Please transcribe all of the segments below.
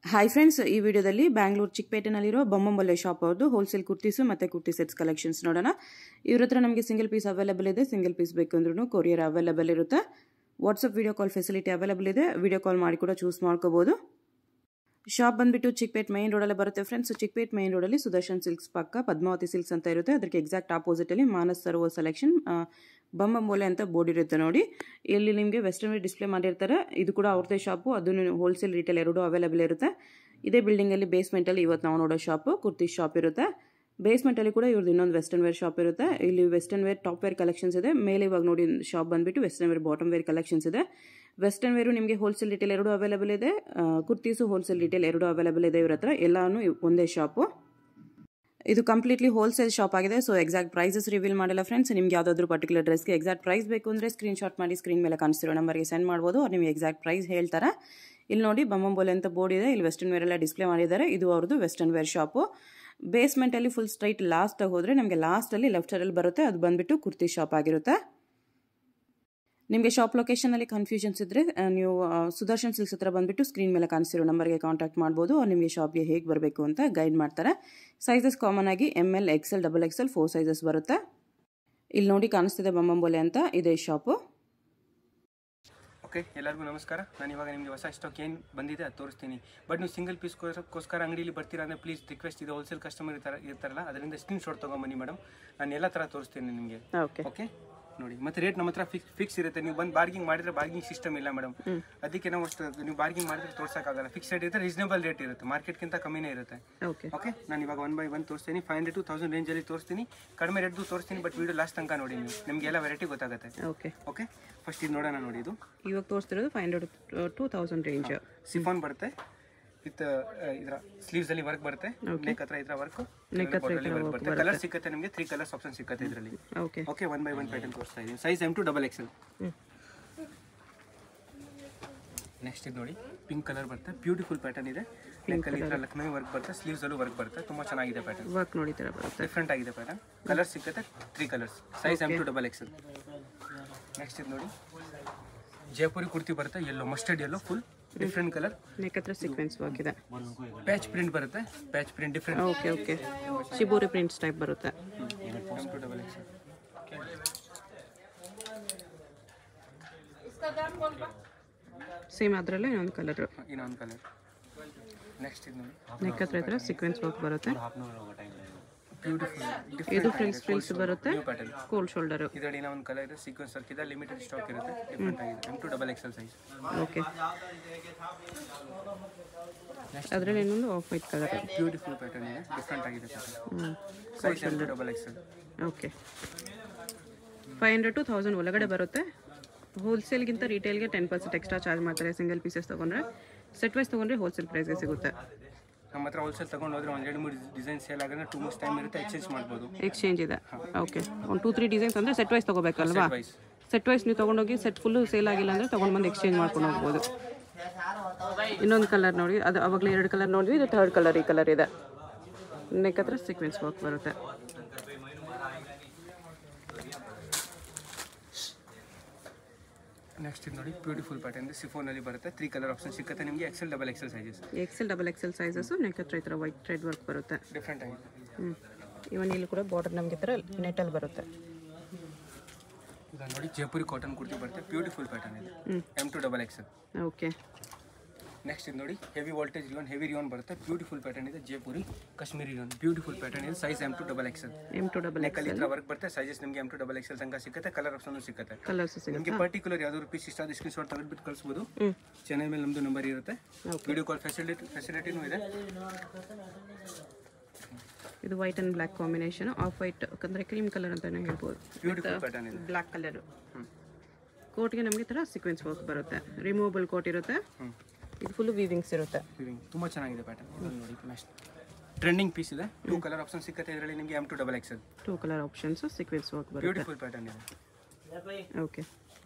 Hi friends ಈ ವಿಡಿಯೋದಲ್ಲಿ ಬ್ಯಾಂಗ್ಳೂರು ಚಿಕ್ಕಪೇಟೆನಲ್ಲಿರೋ ಬೊಮ್ಮಂಬೊಲೆ ಶಾಪ್ ಅವ್ರದ್ದು ಹೋಲ್ಸೇಲ್ ಕುರ್ತೀಸು ಮತ್ತು ಕುರ್ತಿ ಸೆಟ್ಸ್ ಕಲೆಕ್ಷನ್ಸ್ ನೋಡೋಣ ಇವ್ರ ಹತ್ರ ನಮಗೆ ಸಿಂಗಲ್ ಪೀಸ್ ಅವೈಲೇಬಲ್ ಇದೆ ಸಿಂಗಲ್ ಪೀಸ್ ಬೇಕು ಅಂದ್ರೂ ಕೊರಿಯರ್ ಅವೈಲೇಬಲ್ ಇರುತ್ತೆ WhatsApp video call facility available ಇದೆ ವಿಡಿಯೋ ಕಾಲ್ ಮಾಡಿ ಕೂಡ ಚೂಸ್ ಮಾಡ್ಕೋಬೋದು ಶಾಪ್ ಬಂದ್ಬಿಟ್ಟು ಚಿಕ್ಕಪೇಟ್ ಮೈನ್ ರೋಡಲ್ಲೇ ಬರುತ್ತೆ ಫ್ರೆಂಡ್ಸ್ ಚಿಕ್ಕಪೇಟ್ ಮೈನ್ ರೋಡಲ್ಲಿ ಸುದರ್ಶನ್ ಸಿಲ್ಕ್ಸ್ ಪಕ್ಕ ಪದ್ಮಾವತಿ ಸಿಲ್ಕ್ಸ್ ಅಂತ ಇರುತ್ತೆ ಅದಕ್ಕೆ ಎಕ್ಸಾಕ್ಟ್ ಆಪೋಸಿಟಲ್ಲಿ ಮಾನಸ್ ಸರೋವರ್ ಸೆಲೆಕ್ಷನ್ ಬಂಬಂಬೋಲೆ ಅಂತ ಬೋರ್ಡ್ ಇರುತ್ತೆ ನೋಡಿ ಇಲ್ಲಿ ನಿಮಗೆ ವೆಸ್ಟರ್ನ್ ವೇರ್ ಡಿಸ್ಪ್ಲೇ ಮಾಡಿರ್ತಾರೆ ಇದು ಕೂಡ ಅವ್ರದ್ದೇ ಶಾಪು ಅದನ್ನು ಹೋಲ್ಸೇಲ್ ರಿಟೇಲ್ ಎರಡೂ ಅವೈಲೇಬಲ್ ಇರುತ್ತೆ ಇದೇ ಬಿಲ್ಡಿಂಗಲ್ಲಿ ಬೇಸ್ಮೆಂಟಲ್ಲಿ ಇವತ್ತು ನಾವು ನೋಡೋ ಶಾಪು ಕುರ್ತಿ ಶಾಪ್ ಇರುತ್ತೆ ಬೇಸ್ಮೆಂಟಲ್ಲಿ ಕೂಡ ಇವ್ರದ್ದು ಇನ್ನೊಂದು ವೆಸ್ಟರ್ನ್ ವೇರ್ ಶಾಪ್ ಇರುತ್ತೆ ಇಲ್ಲಿ western wear top wear collections ಇದೆ ಮೇಲೆ ಇವಾಗ ನೋಡಿ ಶಾಪ್ ಬಂದ್ಬಿಟ್ಟು western wear bottom wear collections ಇದೆ ವೆಸ್ಟರ್ನ್ ವೇರು ನಿಮಗೆ ಹೋಲ್ಸೇಲ್ ರಿಟೇಲ್ ಎರಡು ಅವೈಲೇಬಲ್ ಇದೆ ಕುರ್ತೀಸು ಹೋಲ್ಸೇಲ್ ರಿಟೇಲ್ ಎರಡು ಅವೈಲೇಬಲ್ ಇದೆ ಇವ್ರ ಹತ್ರ ಎಲ್ಲಾನು ಒಂದೇ ಶಾಪು ಇದು ಕಂಪ್ಲೀಟ್ಲಿ ಹೋಲ್ಸೇಲ್ ಶಾಪ್ ಆಗಿದೆ ಸೊ ಎಕ್ಸಾಕ್ಟ್ ಪ್ರೈಸಸ್ ರಿವೀಲ್ ಮಾಡಿಲ್ಲ ಫ್ರೆಂಡ್ಸ್ ನಿಮ್ಗೆ ಯಾವುದಾದ್ರೂ ಪರ್ಟಿಕ್ಯುಲರ್ ಡ್ರೆಸ್ಗೆ ಎಕ್ಸಾಕ್ಟ್ ಪ್ರೈಸ್ ಬೇಕು ಅಂದರೆ ಸ್ಕ್ರೀನ್ ಶಾಟ್ ಮಾಡಿ ಸ್ಕ್ರೀನ್ ಮೇಲೆ ಕಾಣಿಸ್ತಿರೋ ನಂಬರ್ಗೆ ಸೆಂಡ್ ಮಾಡ್ಬೋದು ಅವ್ರು ನಿಮಗೆ ಎಕ್ಸಾಕ್ಟ್ ಪ್ರೈಸ್ ಹೇಳ್ತಾರೆ ಇಲ್ಲಿ ನೋಡಿ ಬೊಮ್ಮಂಬೋಲೆ ಅಂತ ಬೋರ್ಡ್ ಇದೆ ಇಲ್ಲಿ ವೆಸ್ಟರ್ನ್ ವೇರ್ ಎಲ್ಲ ಡಿಸ್ಪ್ಲೇ ಮಾಡಿದ್ದಾರೆ ಇದು ಅವ್ರದ್ದು ವೆಸ್ಟರ್ನ್ ವೇರ್ ಶಾಪು ಬೇಸ್ಮೆಂಟಲ್ಲಿ ಫುಲ್ ಸ್ಟ್ರೈಟ್ ಲಾಸ್ಟಾಗಿ ಹೋದರೆ ನಮಗೆ ಲಾಸ್ಟಲ್ಲಿ ಲೆಫ್ಟ್ ಸೈಡಲ್ಲಿ ಬರುತ್ತೆ ಅದು ಬಂದುಬಿಟ್ಟು ಕುರ್ತಿ ಶಾಪ್ ಆಗಿರುತ್ತೆ ನಿಮಗೆ ಶಾಪ್ ಲೊಕೇಶನಲ್ಲಿ ಕನ್ಫ್ಯೂಷನ್ಸ್ ಇದ್ದರೆ ನೀವು ಸುದರ್ಶನ್ ಸಿಲ್ಕ್ಸ್ ಹತ್ರ ಬಂದುಬಿಟ್ಟು ಸ್ಕ್ರೀನ್ ಮೇಲೆ ಕಾಣಿಸಿರೋ ನಂಬರ್ಗೆ ಕಾಂಟ್ಯಾಕ್ಟ್ ಮಾಡ್ಬೋದು ಅವ್ರು ನಿಮಗೆ ಶಾಪ್ಗೆ ಹೇಗೆ ಬರಬೇಕು ಅಂತ ಗೈಡ್ ಮಾಡ್ತಾರೆ ಸೈಜಸ್ ಕಾಮನ್ ಆಗಿ M L XL double XL four sizes ಬರುತ್ತೆ ಇಲ್ಲಿ ನೋಡಿ ಕಾಣಿಸ್ತಿದೆ ಬೊಮ್ಮಂಬೋಲೆ ಅಂತ ಇದೇ ಶಾಪು ಓಕೆ ಎಲ್ಲರಿಗೂ ನಮಸ್ಕಾರ ನಾನು ಇವಾಗ ನಿಮಗೆ ಹೊಸ ಸ್ಟಾಕ್ ಏನು ಬಂದಿದೆ ಅದು ತೋರಿಸ್ತೀನಿ ಬಟ್ ನೀವು ಸಿಂಗಲ್ ಪೀಸ್ಗೋಸ್ಕರ ಅಂಗಡಿಯಲ್ಲಿ ಬರ್ತೀರಾ ಅಂದರೆ ಪ್ಲೀಸ್ ರಿಕ್ವೆಸ್ಟ್ ಇದೆ ಹೋಲ್ಸೇಲ್ ಕಸ್ಟಮರ್ ಇರ್ತಾರೆ ಇರ್ತಾರಲ್ಲ ಅದರಿಂದ ಸ್ಕ್ರೀನ್ ಶಾಟ್ ತೊಗೊಂಬನ್ನಿ ಮೇಡಮ್ ನಾನು ಎಲ್ಲ ಥರ ತೋರಿಸ್ತೀನಿ ನಿಮಗೆ ಓಕೆ ಓಕೆ ನೋಡಿ ಮತ್ತೆ ರೇಟ್ ನಮ್ಮ ಹತ್ರ ಫಿಕ್ಸ್ ಫಿಕ್ಸ್ ಇರುತ್ತೆ ನೀವು ಬಂದು ಬಾರ್ಗಿಂಗ್ ಮಾಡಿದ್ರೆ ಬಾರ್ಗಿಂಗ್ ಸಿಸ್ಟಮ್ ಇಲ್ಲ ಮೇಡಮ್ ಅದಕ್ಕೆ ನಾವು ಅಷ್ಟು ನೀವು ಬಾರ್ಗಿಂಗ್ ಮಾಡಿದ್ರೆ ತೋರ್ಸೋಕ್ಕಾಗಲ್ಲ ಫಿಕ್ಸ್ ರೇಟ್ ಇರುತ್ತೆ ರೀಸನೇಬಲ್ ರೇಟ್ ಇರುತ್ತೆ ಮಾರ್ಕೆಟ್ಗಿಂತ ಕಮ್ಮಿನೇ ಇರುತ್ತೆ ಓಕೆ ಓಕೆ ನಾನು ಇವಾಗ ಒನ್ ಬೈ ಒನ್ ತೋರಿಸ್ತೀನಿ ಫೈವ್ ಹಂಡ್ರೆಡ್ ಟು ತೌಸಂಡ್ ರೇಂಜಲ್ಲಿ ತೋರಿಸ್ತೀನಿ ಕಡಿಮೆ ರೇಟ್ದು ತೋರಿಸ್ತೀನಿ ಬಟ್ ವಿಡಿಯೋ ಲಾಸ್ಟ್ ತನಕ ನೋಡಿ ನೀವು ನಿಮಗೆ ಎಲ್ಲ ವೆರೈಟಿ ಗೊತ್ತಾಗುತ್ತೆ ಓಕೆ ಓಕೆ ಫಸ್ಟ್ ಇದು ನೋಡೋಣ ನೋಡಿ ಇದು ಇವಾಗ ತೋರಿಸ್ತಿರೋದು five hundred to thousand range chiffon ಬರುತ್ತೆ ವಿತ್ ಇದರ ಸ್ಲೀವ್ಸ್ ಅಲ್ಲಿ ವರ್ಕ್ ಬರುತ್ತೆ ನೆಕ್ ಹತ್ರ ಇದರ ವರ್ಕ್ ಬರುತ್ತೆ ಕಲರ್ ಸಿಕ್ಕತ್ತೆ ನಿಮಗೆ ತ್ರೀ ಕಲರ್ಸ್ ಆಪ್ಷನ್ ಸಿಕ್ಕತ್ತೆ ಇದರಲ್ಲಿ okay okay one by one pattern ತೋರಿಸ್ತಾ ಇದೀನಿ size M to double XL next ಇದು ನೋಡಿ ಪಿಂಕ್ ಕಲರ್ ಬರುತ್ತೆ ಬ್ಯೂಟಿಫುಲ್ ಪ್ಯಾಟರ್ನ್ ಇದೆ ನೆಕ್ ಅಲ್ಲಿ ಇದರ ಲಕ್ನೋ ವರ್ಕ್ ಬರುತ್ತೆ ಸ್ಲೀವ್ಸ್ ಅಲ್ಲೂ ವರ್ಕ್ ಬರುತ್ತೆ ತುಂಬಾ ಚೆನ್ನಾಗಿದೆ ಪ್ಯಾಟರ್ನ್ ವರ್ಕ್ ನೋಡಿ ಥರ ಬರುತ್ತೆ ಡಿಫ್ರೆಂಟ್ ಆಗಿದೆ ಪ್ಯಾಟರ್ನ್ ಕಲರ್ ಸಿಕ್ಕತ್ತೆ three colours size M to double XL next ಇದು ನೋಡಿ ಜೈಪುರಿ ಕುರ್ತಿ ಬರುತ್ತೆ yellow mustard yellow full different colour neck ಹತ್ರ ಸೀಕ್ವೆನ್ಸ್ ವರ್ಕ್ ಇದೆ ಪ್ಯಾಚ್ ಪ್ರಿಂಟ್ ಬರುತ್ತೆ patch print different okay okay shibori prints type ಬರುತ್ತೆ ಡಬಲ್ ಎಕ್ಸೆಲ್ ಸೇಮ್ ಅದರಲ್ಲೇ ಇನ್ನೊಂದು ಕಲರ್ ಇನ್ನೊಂದು ಕಲರ್ ನೆಕ್ಸ್ಟ್ ಇದು ನೋಡಿ ನೆಕ್ ಹತ್ರ ಇದ್ರೆ ಸೀಕ್ವೆನ್ಸ್ ವರ್ಕ್ ಬರುತ್ತೆ ಬ್ಯೂಟಿಫುಲ್ ಇದು ಫ್ರಿಲ್ಸ್ ಫ್ರಿಲ್ಸ್ ಬರುತ್ತೆ ನ್ಯೂ ಪ್ಯಾಟರ್ನ್ ಕೋಲ್ಡ್ ಶೋಲ್ಡರು ಇದರಲ್ಲಿ ಇನ್ನೂ ಒಂದು ಕಲರ್ ಇದೆ ಸೀಕ್ವೆನ್ಸ್ ವರ್ಕ್ ಇದೆ ಲಿಮಿಟೆಡ್ ಸ್ಟಾಕ್ ಇರುತ್ತೆ ಡಿಫ್ರೆಂಟ್ ಆಗಿದೆ M to double XL size okay ಅದರಲ್ಲಿ ಇನ್ನೊಂದು off white colour beautiful pattern ಇದೆ ಡಿಫ್ರೆಂಟ್ ಆಗಿದೆ ಪ್ಯಾಟರ್ನ್ ಹ್ಞೂ size M to double XL okay five hundred to thousand ಒಳಗಡೆ ಬರುತ್ತೆ ಹೋಲ್ಸೇಲ್ಗಿಂತ ರಿಟೇಲ್ಗೆ ಟೆನ್ ಪರ್ಸೆಂಟ್ ಎಕ್ಸ್ಟ್ರಾ ಚಾರ್ಜ್ ಮಾಡ್ತಾರೆ ಸಿಂಗಲ್ ಪೀಸಸ್ ತೊಗೊಂಡ್ರೆ ಸೆಟ್ ವೈಸ್ ತೊಗೊಂಡ್ರೆ ಹೋಲ್ಸೇಲ್ ಪ್ರೈಸ್ಗೆ ಸಿಗುತ್ತೆ ನಮ್ಮ ಹತ್ರ ಹೋಲ್ಸೇಲ್ ತಗೊಂಡು ಹೋದ್ರೆ ಒಂದು ಎರಡು ಮೂರು ಡಿಸೈನ್ ಸೇಲ್ ಆಗಿದ್ರೆ ಟೂ ಮಂತ್ಸ್ ಟೈಮ್ ಇರುತ್ತೆ ಎಕ್ಸ್ಚೇಂಜ್ ಮಾಡ್ಬೋದು ಎಕ್ಸ್ಚೇಂಜ್ ಇದೆ ಓಕೆ ಒಂದು ಟೂ ತ್ರೀ ಡಿಸೈನ್ಸ್ ಅಂದರೆ ಸೆಟ್ ವೈಸ್ ತೊಗೋಬೇಕಲ್ವಾ ವೈಸ್ ಸೆಟ್ ವೈಸ್ ನೀವು ತೊಗೊಂಡೋಗಿ ಸೆಟ್ ಫುಲ್ಲು ಸೇಲ್ ಆಗಿಲ್ಲ ಅಂದರೆ ತೊಗೊಂಡು ಬಂದು ಎಕ್ಸ್ಚೇಂಜ್ ಮಾಡ್ಕೊಂಡು ಹೋಗ್ಬೋದು ಇನ್ನೊಂದು ಕಲರ್ ನೋಡಿ ಅದು ಅವಾಗಲೇ ಎರಡು ಕಲರ್ ನೋಡಿದ್ವಿ ಇದು ಥರ್ಡ್ ಕಲರ್ ಈ ಕಲರ್ ಇದೆ ನೆಕ್ ಹತ್ರ ಸೀಕ್ವೆನ್ಸ್ ವರ್ಕ್ ಬರುತ್ತೆ ನೆಕ್ಸ್ಟ್ ಇದು ನೋಡಿ ಬ್ಯೂಟಿಫುಲ್ ಪ್ಯಾಟರ್ನ್ ಇದೆ ಸಿಫೋನಲ್ಲಿ ಬರುತ್ತೆ ತ್ರೀ ಕಲರ್ ಆಪ್ಷನ್ ಸಿಕ್ಕತ್ತೆ ನಿಮಗೆ XL double XL sizes XL double XL sizes neck ಹತ್ರ ಈ ಥರ ವೈಟ್ ಥ್ರೆಡ್ ವರ್ಕ್ ಬರುತ್ತೆ ಡಿಫ್ರೆಂಟ್ ಆಗಿದೆ ಹ್ಞೂ ಇವನ್ ಇಲ್ಲಿ ಕೂಡ ಬಾರ್ಡರ್ ನಮಗೆ ಥರ ನೆಟ್ಟಲ್ಲಿ ಬರುತ್ತೆ ಈಗ ನೋಡಿ ಜೈಪುರಿ ಕಾಟನ್ ಕುರ್ತಿ ಬರುತ್ತೆ ಬ್ಯೂಟಿಫುಲ್ ಪ್ಯಾಟರ್ನ್ ಇದೆ M to double XL okay next ಇದು ನೋಡಿ heavy voltage rayon heavy rayon ಬರುತ್ತೆ ಬ್ಯೂಟಿಫುಲ್ ಪ್ಯಾಟರ್ನ್ ಇದೆ Jaipuri Kashmiri rayon beautiful pattern ಇದೆ size M to double XL M to double ನೆಕ್ಕಲ್ಲಿ ಹತ್ರ ವರ್ಕ್ ಬರುತ್ತೆ ಸೈಜಸ್ ನಿಮಗೆ ಎಮ್ ಟು ಡಬಲ್ ಎಕ್ಸೆಲ್ ತನಕ ಸಿಗುತ್ತೆ ಕಲರ್ ಆಪ್ಷನ್ ಸಿಗುತ್ತೆ ಕಲರ್ಸ್ ಸಿಗುತ್ತೆ ನಿಮಗೆ ಪರ್ಟಿಕ್ಯುಲರ್ ಯಾವ್ದಾದ್ರು ಪೀಸ್ ಇಷ್ಟ ಆದ ಸ್ಕ್ರೀನ್ ಶಾಟ್ ತೆಗೆದ್ಬಿಟ್ಟು ಕಳಿಸ್ಬೋದು ಹ್ಞೂ ಚೆನ್ನೈ ಮೇಲೆ ನಮ್ಮದು ನಂಬರ್ ಇರುತ್ತೆ Okay. ವಿಡಿಯೋ ಕಾಲ್ ಫೆಸಿಲಿಟಿ ಫೆಸಿಲಿಟಿನೂ ಇದೆ ಇದು white and black combination off white ಅಂದರೆ ಕ್ರೀಮ್ ಕಲರ್ ಅಂತಲೇ ಹೇಳ್ಬೋದು ಬ್ಯೂಟಿಫುಲ್ ಪ್ಯಾಟರ್ನ್ ಇದೆ ಬ್ಲ್ಯಾಕ್ ಕಲರು ಹ್ಮ್. ಕೋಟ್ಗೆ ನಮಗೆ ಥರ ಸೀಕ್ವೆನ್ಸ್ ವರ್ಕ್ ಬರುತ್ತೆ ರಿಮೂವಬಲ್ ಕೋಟ್ ಇರುತ್ತೆ ಹ್ಞೂ ಇದು ಫುಲ್ಲು ವೀವಿಂಗ್ಸ್ ಇರುತ್ತೆ ಫೀಲಿಂಗ್ ತುಂಬ ಚೆನ್ನಾಗಿದೆ ಪ್ಯಾಟರ್ನ್ ನೋಡಿ ನೆಕ್ಸ್ಟ್ ಟ್ರೆಂಡಿಂಗ್ ಪೀಸ್ ಇದೆ ಟೂ ಕಲರ್ ಆಪ್ಷನ್ ಸಿಗುತ್ತೆ ಇದರಲ್ಲಿ ನಿಮಗೆ M to double XL two colour options sequence work ಬರುತ್ತೆ ಬ್ಯೂಟಿಫುಲ್ ಪ್ಯಾಟರ್ನ್ ಇದೆ ಓಕೆ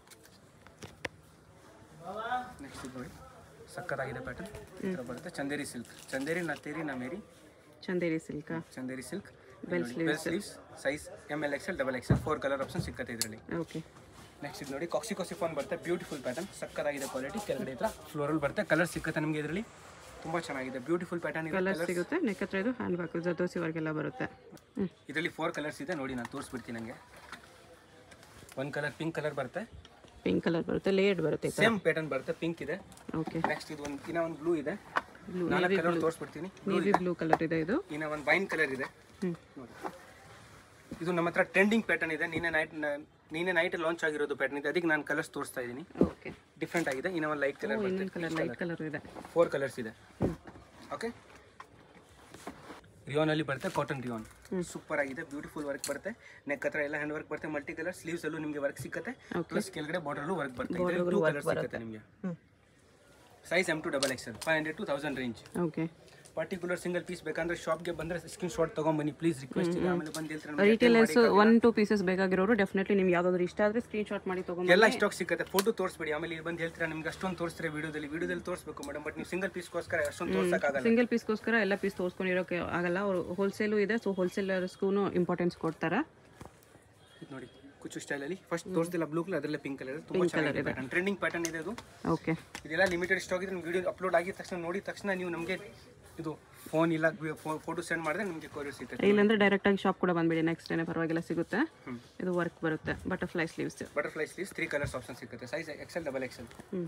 ನೆಕ್ಸ್ಟ್ ಇದು ನೋಡಿ ಸಕ್ಕತ್ತಾಗಿದೆ ಪ್ಯಾಟರ್ನ್ ಈ ಥರ ಬರುತ್ತೆ ಚಂದೇರಿ ಸಿಲ್ಕ್ ಚಂದೇರಿ ನತ್ತೇರಿ ನಮೇರಿ ಚಂದೇರಿ ಸಿಲ್ಕಾ Chanderi silk Bell bell sleeves size M L XL double XL four colour option ಸಿಕ್ಕತ್ತೆ ಇದರಲ್ಲಿ ಓಕೆ ನೆಕ್ಸ್ಟ್ ಇದು ನೋಡಿ ಕಾಕ್ಸಿಕೋಸಿಫಾನ್ ಬರುತ್ತೆ ಬ್ಯೂಟಿಫುಲ್ ಪ್ಯಾಟರ್ನ್ ಸಕ್ಕತ್ತಾಗಿದೆ ಕ್ವಾಲಿಟಿ ಕೆಳಗಡೆ ಹತ್ರ ಫ್ಲೋರಲ್ ಬರುತ್ತೆ ಕಲರ್ ಸಿಕ್ಕತ್ತೆ ನಿಮಗೆ ಇದರಲ್ಲಿ ತುಂಬ ಚೆನ್ನಾಗಿದೆ ಬ್ಯೂಟಿಫುಲ್ ಪ್ಯಾಟರ್ನ್ ಇದೆ ಕಲರ್ ಸಿಗುತ್ತೆ ನೆಕ್ ಹತ್ರ ಇದು ಹ್ಯಾಂಡ್ ಬ್ಯಾಗ್ ಜದೋಸಿ ವರ್ಗೆಲ್ಲ ಬರುತ್ತೆ ಹ್ಞೂ ಇದರಲ್ಲಿ ಫೋರ್ ಕಲರ್ಸ್ ಇದೆ ನೋಡಿ ನಾನು ತೋರಿಸ್ಬಿಡ್ತೀನಿ ನನಗೆ ಒಂದು ಕಲರ್ ಪಿಂಕ್ ಕಲರ್ ಬರುತ್ತೆ ಪಿಂಕ್ ಕಲರ್ ಬರುತ್ತೆ ಲೇಯರ್ಡ್ ಬರುತ್ತೆ ಸೇಮ್ ಪ್ಯಾಟರ್ನ್ ಬರುತ್ತೆ ಪಿಂಕ್ ಇದೆ ಓಕೆ ನೆಕ್ಸ್ಟ್ ಇದು ಒಂದು ಇನ್ನ ಒಂದು ಬ್ಲೂ ಇದೆ ಬ್ಲೂ ನಾಲ್ಕು ಕಲರ್ ತೋರಿಸ್ಬಿಡ್ತೀನಿ ನೇವಿ ಬ್ಲೂ ಕಲರ್ ಇದೆ ಇದು ಇನ್ನ ಒಂದು ವೈನ್ ಕಲರ್ ಇದೆ ಹ್ಞೂ ನೋಡಿ ಇದು ನಮ್ಮ ಹತ್ರ ಟ್ರೆಂಡಿಂಗ್ ಪ್ಯಾಟರ್ನ್ ಇದೆ ನೀನೆ ನೈಟ್ ನೀನೆ ನೈಟ್ ಲಾಂಚ್ ಆಗಿರೋದು ಪ್ಯಾಟರ್ನ್ ಇದೆ ಅದಕ್ಕೆ ನಾನು ಕಲರ್ಸ್ ತೋರಿಸ್ತಾ ಇದ್ದೀನಿ ಓಕೆ ಡಿಫ್ರೆಂಟ್ ಆಗಿದೆ ಇನ್ನ ಒಂದು ಲೈಟ್ ಕಲರ್ ಇನ್ನೊಂದು ಕಲರ್ ಲೈಟ್ ಕಲರ್ ಇದೆ ಫೋರ್ ಕಲರ್ಸ್ ಇದೆ ಓಕೆ ರಿಯಾನ್ ಅಲ್ಲಿ ಬರುತ್ತೆ ಕಾಟನ್ ರಿಯಾನ್ ಸೂಪರ್ ಆಗಿದೆ ಬ್ಯೂಟಿಫುಲ್ ವರ್ಕ್ ಬರುತ್ತೆ ನೆಕ್ ಹತ್ರ ಎಲ್ಲ ಹ್ಯಾಂಡ್ ವರ್ಕ್ ಬರುತ್ತೆ ಮಲ್ಟಿ ಕಲರ್ ಸ್ಲೀವ್ಸ್ ಅಲ್ಲೂ ನಿಮಗೆ ವರ್ಕ್ ಸಿಗುತ್ತೆ ಪ್ಲಸ್ ಕೆಳಗಡೆ ಬಾರ್ಡರ್ ವರ್ಕ್ ಬರುತ್ತೆ ಟೂ ಕಲರ್ ಸಿಗುತ್ತೆ ನಿಮಗೆ ಹ್ಞೂ size M to double XL five hundred to thousand range okay particular single piece ಬೇಕಂದ್ರೆ ಶಾಪ್ಗೆ ಬಂದ್ರೆ ಸ್ಕ್ರೀನ್ ಶಾಟ್ ತಗೊಂಬನ್ನಿ ಪ್ಲೀಸ್ ರಿಕ್ವೆಸ್ಟ್ ಇದೆ ಆಮೇಲೆ ಬಂದು ಹೇಳ್ತಾರೆ ನಮ್ಗೆ ರಿಟೇಲರ್ಸ್ ಒನ್ ಟು ಪೀಸಸ್ ಬೇಕಾಗಿರೋರು ಡೆಫಿನೆಟ್ಲಿ ನಿಮ್ಗೆ ಯಾವ್ದಾದ್ರು ಇಷ್ಟ ಆದರೆ ಸ್ಕ್ರೀನ್ ಶಾಟ್ ಮಾಡಿ ತೊಗೊಂಡು ಎಲ್ಲ ಸ್ಟಾಕ್ ಸಿಗುತ್ತೆ ಫೋಟೋ ತೋರಿಸ್ಬೇಡಿ ಆಮೇಲೆ ಇಲ್ಲಿ ಬಂದು ಹೇಳ್ತೀರಾ ನಿಮ್ಗೆ ಅಷ್ಟೊಂದು ತೋರಿಸ್ತಾರೆ ವಿಡಿಯೋದಲ್ಲಿ ವಿಡಿಯೋದಲ್ಲಿ ತೋರಿಸ್ಬೇಕು ಮೇಡಮ್ ಬಟ್ ನೀವು ಸಿಂಗಲ್ ಪೀಸ್ಗೋಸ್ಕರ ಅಷ್ಟೊಂದು ತೋರ್ಸಕ್ಕಾಗಲ್ಲ ಸಿಂಗಲ್ ಪೀಸ್ಗೋಸ್ಕರ ಎಲ್ಲ ಪೀಸ್ ತೋರಿಸ್ಕೊಂಡಿರೋಕೆ ಆಗಲ್ಲ ಅವರು ಹೋಲ್ಸೇಲು ಇದೆ ಸೊ ಹೋಲ್ಸೇಲರ್ಸ್ಗೂ ಇಂಪಾರ್ಟೆನ್ಸ್ ಕೊಡ್ತಾರೆ ಇದು ನೋಡಿ ಕುಚ್ಚು ಸ್ಟೈಲಲ್ಲಿ ಫಸ್ಟ್ ತೋರಿಸ್ತಿಲ್ಲ ಬ್ಲೂ ಕಲರ್ ಅದರಲ್ಲೇ ಪಿಂಕ್ ಕಲರ್ ತುಂಬಾ ಚೆನ್ನಾಗಿದೆ ಪ್ಯಾಟರ್ನ್ ಟ್ರೆಂಡಿಂಗ್ ಪ್ಯಾಟರ್ನ್ ಇದೆ ಅದು ಓಕೆ ಇದೆಲ್ಲ ಲಿಮಿಟೆಡ್ ಸ್ಟಾಕ್ ಇದೆ ವಿಡಿಯೋ ಅಪ್ಲೋಡ್ ಆಗಿದ ತಕ್ಷಣ ನೋಡಿದ ತಕ್ಷಣ ನೀವು ನಮಗೆ ಇದು ಫೋನ್ ಇಲ್ಲ ಫೋಟೋ ಸೆಂಡ್ ಮಾಡಿದ್ರೆ ನಿಮಗೆ ಕೊರಿಯರ್ ಸಿಗುತ್ತೆ ಇಲ್ಲಾಂದ್ರೆ ಡೈರೆಕ್ಟಾಗಿ ಶಾಪ್ ಕೂಡ ಬಂದ್ಬಿಡಿ ನೆಕ್ಸ್ಟ್ ಡೇನೆ ಪರವಾಗಿಲ್ಲ ಸಿಗುತ್ತೆ ಇದು ವರ್ಕ್ ಬರುತ್ತೆ butterfly sleeves butterfly sleeves three colours option ಸಿಗುತ್ತೆ ಸೈಜ್ ಎಕ್ಸೆಲ್ ಡಬಲ್ ಎಕ್ಸೆಲ್ ಹ್ಞೂ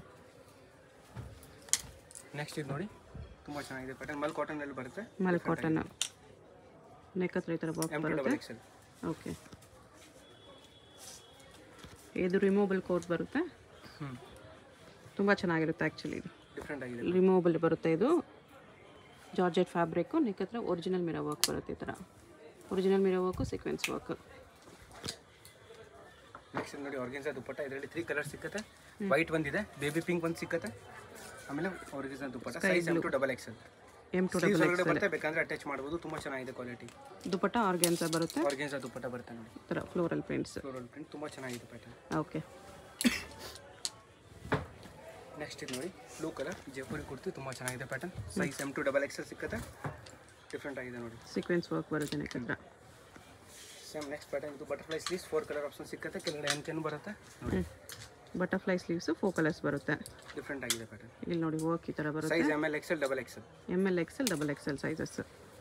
ನೆಕ್ಸ್ಟ್ ಇದು ನೋಡಿ ತುಂಬಾ ಚೆನ್ನಾಗಿದೆ ಪ್ಯಾಟರ್ನ್ ಮಲ್ ಕಾಟನ್ ಅಲ್ಲಿ ಬರುತ್ತೆ ಮಲ್ ಕಾಟನ್ ನೆಕ್ ಹತ್ರ ಈ ಥರ ಬಾಕ್ಸ್ ಎಮ್ ಟು ಬರುತ್ತೆ ಡಬಲ್ ಎಕ್ಸೆಲ್ ಓಕೆ ಇದು ರಿಮೂವಬಲ್ ಕೋಟ್ ಬರುತ್ತೆ ಹ್ಞೂ ತುಂಬ ಚೆನ್ನಾಗಿರುತ್ತೆ ಆ್ಯಕ್ಚುಲಿ ಇದು ಡಿಫ್ರೆಂಟ್ ಆಗಿದೆ ರಿಮೂವಬಲ್ ಬರುತ್ತೆ ಇದು ಜಾರ್ಜೆಟ್ ಫ್ಯಾಬ್ರಿಕ್ಕು ನೆಕ್ ಹತ್ರ ಒರಿಜಿನಲ್ ಮಿರೋ ವರ್ಕ್ ಬರುತ್ತೆ ಈ ಥರ original mirror work sequence work next ನೋಡಿ ಆರ್ಗೆನ್ಸಾ ದುಪ್ಪಟ್ಟ ಇದರಲ್ಲಿ ತ್ರೀ ಕಲರ್ ಸಿಕ್ಕತ್ತೆ ವೈಟ್ ಒಂದಿದೆ ಬೇಬಿ ಪಿಂಕ್ ಒಂದು ಸಿಕ್ಕತ್ತೆ ಆಮೇಲೆ organza dupatta size M to double XL M to sleeves ಒಳಗಡೆ ಬರುತ್ತೆ ಬೇಕಂದ್ರೆ ಅಟ್ಯಾಚ್ ಮಾಡ್ಬೋದು ತುಂಬಾ ಚೆನ್ನಾಗಿದೆ ಕ್ವಾಲಿಟಿ ದುಪಟ್ಟ ಆರ್ಗ್ಯಾನ್ಸ ಬರುತ್ತೆ ಆರ್ಗೆನ್ಸಾ ದುಪ್ಪಟ್ಟ ಬರುತ್ತೆ ನೋಡಿ ಈ ಥರ ಫ್ಲೋರಲ್ ಪ್ರಿಂಟ್ಸ್ ಫ್ಲೋರಲ್ ಪ್ರಿಂಟ್ ತುಂಬಾ ಚೆನ್ನಾಗಿದೆ ಪ್ಯಾಟರ್ನ್ ಓಕೆ ನೆಕ್ಸ್ಟ್ ಇದು ನೋಡಿ ಬ್ಲೂ ಕಲರ್ ಜೈಪುರಿ ಕುರ್ತಿ ತುಂಬಾ ಚೆನ್ನಾಗಿದೆ pattern size M to double XL ಸಿಕ್ಕತ್ತೆ ಡಿಫ್ರೆಂಟ್ ಆಗಿದೆ ನೋಡಿ ಸೀಕ್ವೆನ್ಸ್ ವರ್ಕ್ ಬರುತ್ತೆ ನೆಕ್ ಹತ್ರ ಸೇಮ್ ನೆಕ್ಸ್ಟ್ ಪ್ಯಾಟರ್ನ್ ಇದು butterfly sleeves four colour option ಸಿಕ್ಕತ್ತೆ ಕೆಳಗಡೆ ಎಂಕೆನು ಬರುತ್ತೆ ನೋಡಿ ಬಟರ್ಫ್ಲೈ ಸ್ಲೀವ್ಸು ಫೋ ಕಲರ್ಸ್ ಬರುತ್ತೆ ಡಿಫ್ರೆಂಟ್ ಆಗಿದೆ ಪ್ಯಾಟರ್ನ್ ಇಲ್ಲಿ ನೋಡಿ ವರ್ಕ್ ಈ ಥರ ಬರುತ್ತೆ size M L XL double XL M L XL double XL sizes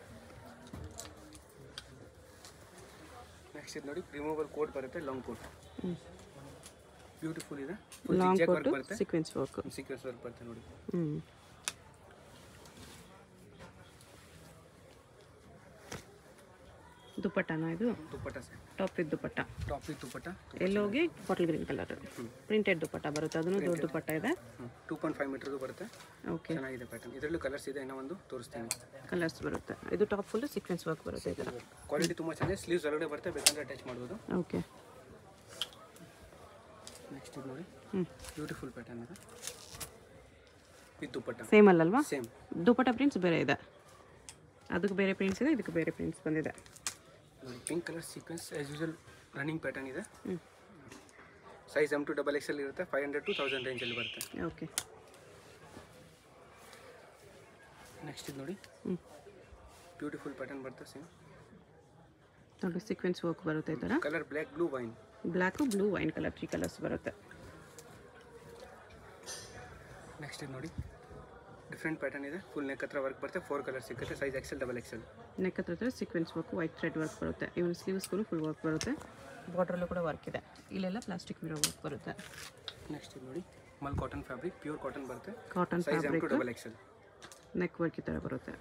next ಇದು ನೋಡಿ ರಿಮೂವಲ್ ಕೋಟ್ ಬರುತ್ತೆ ಲಾಂಗ್ ಕೋಟ್ ಹ್ಞೂ ಬ್ಯೂಟಿಫುಲ್ ಇದೆ ಲಾಂಗ್ ವರ್ಕ್ ಕೋಟು ಬರುತ್ತೆ ಸೀಕ್ವೆನ್ಸ್ ವರ್ಕ್ ಸೀಕ್ವೆನ್ಸ್ ವರ್ಕ್ ಬರುತ್ತೆ ನೋಡಿ ಹ್ಞೂ ದುಪ್ಪಟ್ಟನ ಇದು dupatta sir top with dupatta top with dupatta ಎಲ್ಲೋಗಿ bottle green colour printed dupatta ಬರುತ್ತೆ ಅದನ್ನು ದೊಡ್ಡ ದುಪ್ಪಟ್ಟ ಇದೆ ಟೂ ಪಾಯಿಂಟ್ ಫೈವ್ ಮೀಟರ್ದು ಬರುತ್ತೆ ಓಕೆ ಚೆನ್ನಾಗಿದೆ ಪ್ಯಾಟರ್ನ್ ಇದರಲ್ಲೂ ಕಲರ್ಸ್ ಇದೆ ಇನ್ನೂ ಒಂದು ತೋರಿಸ್ತೀನಿ ಕಲರ್ಸ್ ಬರುತ್ತೆ ಇದು ಟಾಪ್ ಫುಲ್ ಸೀಕ್ವೆನ್ಸ್ ವರ್ಕ್ ಬರುತ್ತೆ ಈ ಥರ ಕ್ವಾಲಿಟಿ ತುಂಬ ಚೆನ್ನಾಗಿದೆ ಸ್ಲೀವ್ಸ್ ಒಳಗಡೆ ಬರುತ್ತೆ ಬೇಕಂದ್ರೆ ಅಟ್ಯಾಚ್ ಮಾಡ್ಬೋದು ಓಕೆ ನೆಕ್ಸ್ಟ್ ಇದು ನೋಡಿ ಹ್ಞೂ ಬ್ಯೂಟಿಫುಲ್ ಪ್ಯಾಟರ್ನ್ ಇದೆ ವಿತ್ ದುಪ್ಪಟ್ಟ ಸೇಮ್ ಅಲ್ಲಲ್ವಾ ಸೇಮ್ ದುಪ್ಪಟ್ಟ ಪ್ರಿಂಟ್ಸ್ ಬೇರೆ ಇದೆ ಅದಕ್ಕೆ ಬೇರೆ ಪ್ರಿಂಟ್ಸ್ ಇದೆ ಇದಕ್ಕೆ ಬೇರೆ ಪ್ರಿಂಟ್ಸ್ ಬಂದಿದೆ ನೋಡಿ pink colour sequence as usual running pattern ಇದೆ ಹ್ಞೂ size M to double XL ಇರುತ್ತೆ ಫೈವ್ ಹಂಡ್ರೆಡ್ ಟು ತೌಸಂಡ್ ರೇಂಜಲ್ಲಿ ಬರುತ್ತೆ ಓಕೆ ನೆಕ್ಸ್ಟ್ ಇದು ನೋಡಿ ಹ್ಞೂ ಬ್ಯೂಟಿಫುಲ್ ಪ್ಯಾಟರ್ನ್ ಬರುತ್ತೆ ಸೇಮ್ ನೋಡಿ ಸೀಕ್ವೆನ್ಸ್ ವರ್ಕ್ ಬರುತ್ತೆ ಈ ಥರ colour black blue wine black blue wine colour three colours ಬರುತ್ತೆ ನೆಕ್ಸ್ಟ್ ಇದು ನೋಡಿ ಡಿಫ್ರೆಂಟ್ ಪ್ಯಾಟರ್ನ್ ಇದೆ ಫುಲ್ ನೆಕ್ ಹತ್ರ ವರ್ಕ್ ಬರುತ್ತೆ ಫೋರ್ ಕಲರ್ ಸಿಗುತ್ತೆ size XL double XL neck ಹತ್ರ sequence work white thread work ಬರುತ್ತೆ ಇವನ್ ಸ್ಲೀವ್ಸ್ಗೂ ಫುಲ್ ವರ್ಕ್ ಬರುತ್ತೆ ಬಾರ್ಡ್ರಲ್ಲೂ ಕೂಡ ವರ್ಕ್ ಇದೆ ಇಲ್ಲೆಲ್ಲ ಪ್ಲಾಸ್ಟಿಕ್ ಮಿರೋ ವರ್ಕ್ ಬರುತ್ತೆ ನೆಕ್ಸ್ಟ್ ಇದು ನೋಡಿ mul cotton fabric pure cotton ಬರುತ್ತೆ cotton size M fabric to double XL neck work ಈ ಥರ ಬರುತ್ತೆ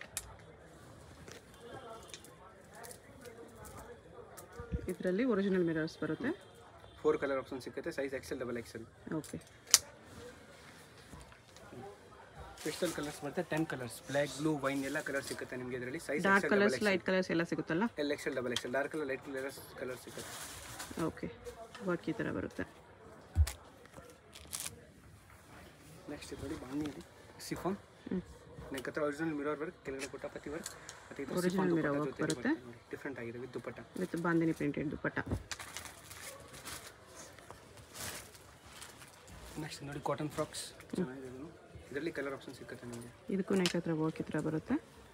ಇದರಲ್ಲಿ ಒರಿಜಿನಲ್ ಮಿರರ್ಸ್ ಬರುತ್ತೆ ಫೋರ್ ಕಲರ್ ಆಪ್ಷನ್ ಸಿಗುತ್ತೆ size XL double XL okay pastel colours ಬರುತ್ತೆ ten colours black blue wine ಎಲ್ಲ ಕಲರ್ ಸಿಗುತ್ತೆ ನಿಮಗೆ ಇದರಲ್ಲಿ size dark colours light colours ಎಲ್ಲ ಸಿಗುತ್ತಲ್ಲ L XL double XL dark colour light colours colour ಸಿಗುತ್ತೆ ಓಕೆ ವರ್ಕ್ ಈ ಥರ ಬರುತ್ತೆ ನೆಕ್ಸ್ಟ್ ಇದು ನೋಡಿ ಬಾಂಗಿ ಇದೆ ಸಿಫಾನ್ ಹ್ಞೂ ನೆಕ್ ಹತ್ರ ಒರಿಜಿನಲ್ ಮಿರರ್ ವರ್ಕ್ ಕೆಳಗಡೆ ಪುಟ್ಟಪತಿ ವರ್ಕ್ ಮತ್ತು ಇದು Original mirror work ಬರುತ್ತೆ. ಡಿಫ್ರೆಂಟ್ ಆಗಿದೆ with dupatta with bandhani printed dupatta next ನೋಡಿ ಕಾಟನ್ ಫ್ರಾಕ್ಸ್ ಚೆನ್ನಾಗಿದೆ ಇದನ್ನು ಇದರಲ್ಲಿ ಕಲರ್ ಆಪ್ಷನ್ ಸಿಗುತ್ತೆ ನಿಮಗೆ ಇದಕ್ಕೂ ನೆಕ್ ಹತ್ರ ವರ್ಕ್ ಈ ಥರ ಬರುತ್ತೆ